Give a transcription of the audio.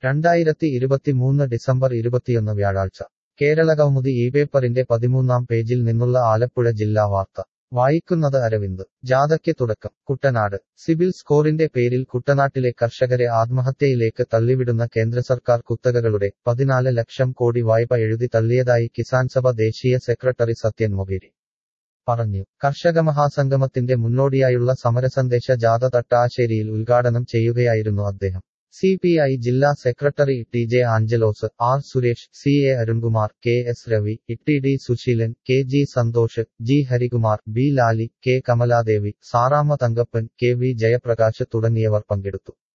രണ്ടായിരത്തി ഇരുപത്തിമൂന്ന് ഡിസംബർ ഇരുപത്തിയൊന്ന് വ്യാഴാഴ്ച കേരളകൗമുദി ഈ പേപ്പറിന്റെ പതിമൂന്നാം പേജിൽ നിന്നുള്ള ആലപ്പുഴ ജില്ലാ വാർത്ത വായിക്കുന്നത് അരവിന്ദ് ജാഥയ്ക്ക് തുടക്കം കുട്ടനാട് സിവിൽ സ്കോറിന്റെ പേരിൽ കുട്ടനാട്ടിലെ കർഷകരെ ആത്മഹത്യയിലേക്ക് തള്ളിവിടുന്ന കേന്ദ്ര സർക്കാർ കുത്തകകളുടെ പതിനാല് ലക്ഷം കോടി വായ്പ എഴുതി തള്ളിയതായി കിസാൻ സഭ ദേശീയ സെക്രട്ടറി സത്യൻ മൊഗേരി പറഞ്ഞു കർഷക മഹാസംഗമത്തിന്റെ മുന്നോടിയായുള്ള സമരസന്ദേശ ജാഥ തട്ടാശ്ശേരിയിൽ ഉദ്ഘാടനം ചെയ്യുകയായിരുന്നു അദ്ദേഹം സി പി ഐ ജില്ലാ secretary T J Angelos R Suresh C A Arunkumar K S Ravi T D Susheelan K G Santhosh G Harikumar B Lali K Kamaladevi Saramma Thankappan K V Jayaprakash തുടങ്ങിയവർ പങ്കെടുത്തു